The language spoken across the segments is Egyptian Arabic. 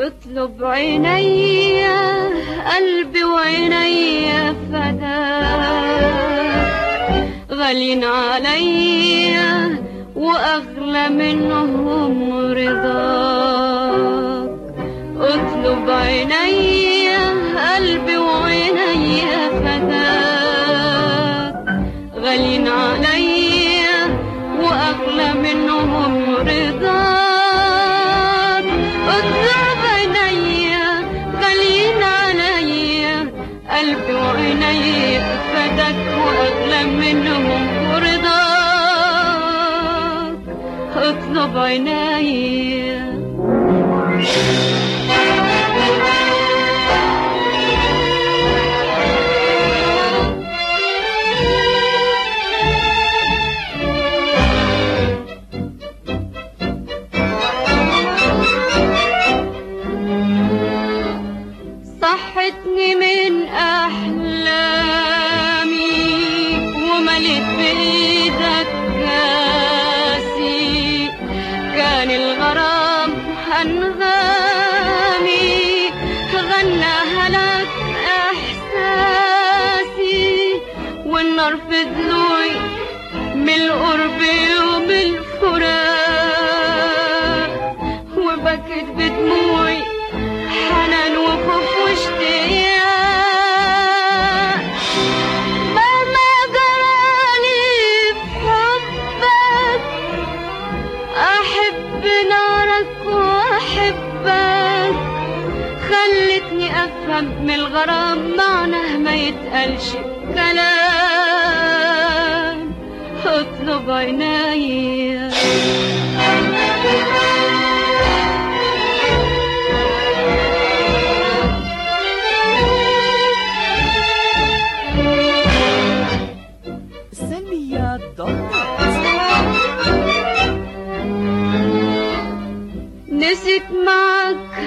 اطلب عيني قلبي وعيني فداك غالين عليا واغلى منهم رضاك اطلب عيني قلبي وعيني فداك غالين عليا واغلى منهم رضاك اطلب عيني غالين عليا قلبي وعيني فداك واغلى منهم رضاك اطلب عيني صحتني من أحلامي ومليت بإيدك كاسي كان الغرام أنغامي غناها لك إحساسي والنار في ضلوعي من القرب ومن الفراق وبكت بدموعي حنان وخوف واشتياق مهما جرالي بحبك احب نارك واحبك خلتني افهم من الغرام معناه ما يتقالش كلام اطلب عيني سلميات دوت نسيت معك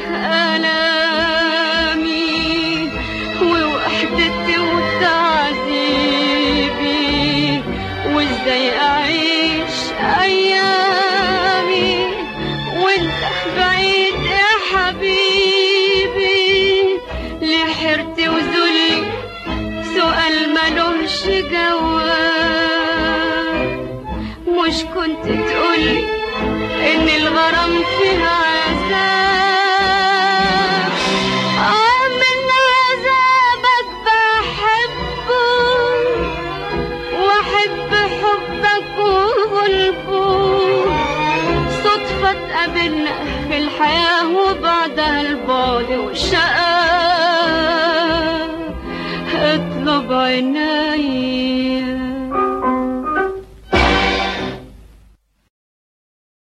آلامي ووحدتي وتعذيبي وازاي أعيش أيامي وانت بعيد يا حبيبي لحرتي وذلي سؤال ملوش جواب مش كنت تقولي ان الغرام فيها عذاب اه من عذابك بحبه واحب حبك وغلبه صدفة اتقابلنا في الحياة وبعدها البعد والشقاء اطلب عيني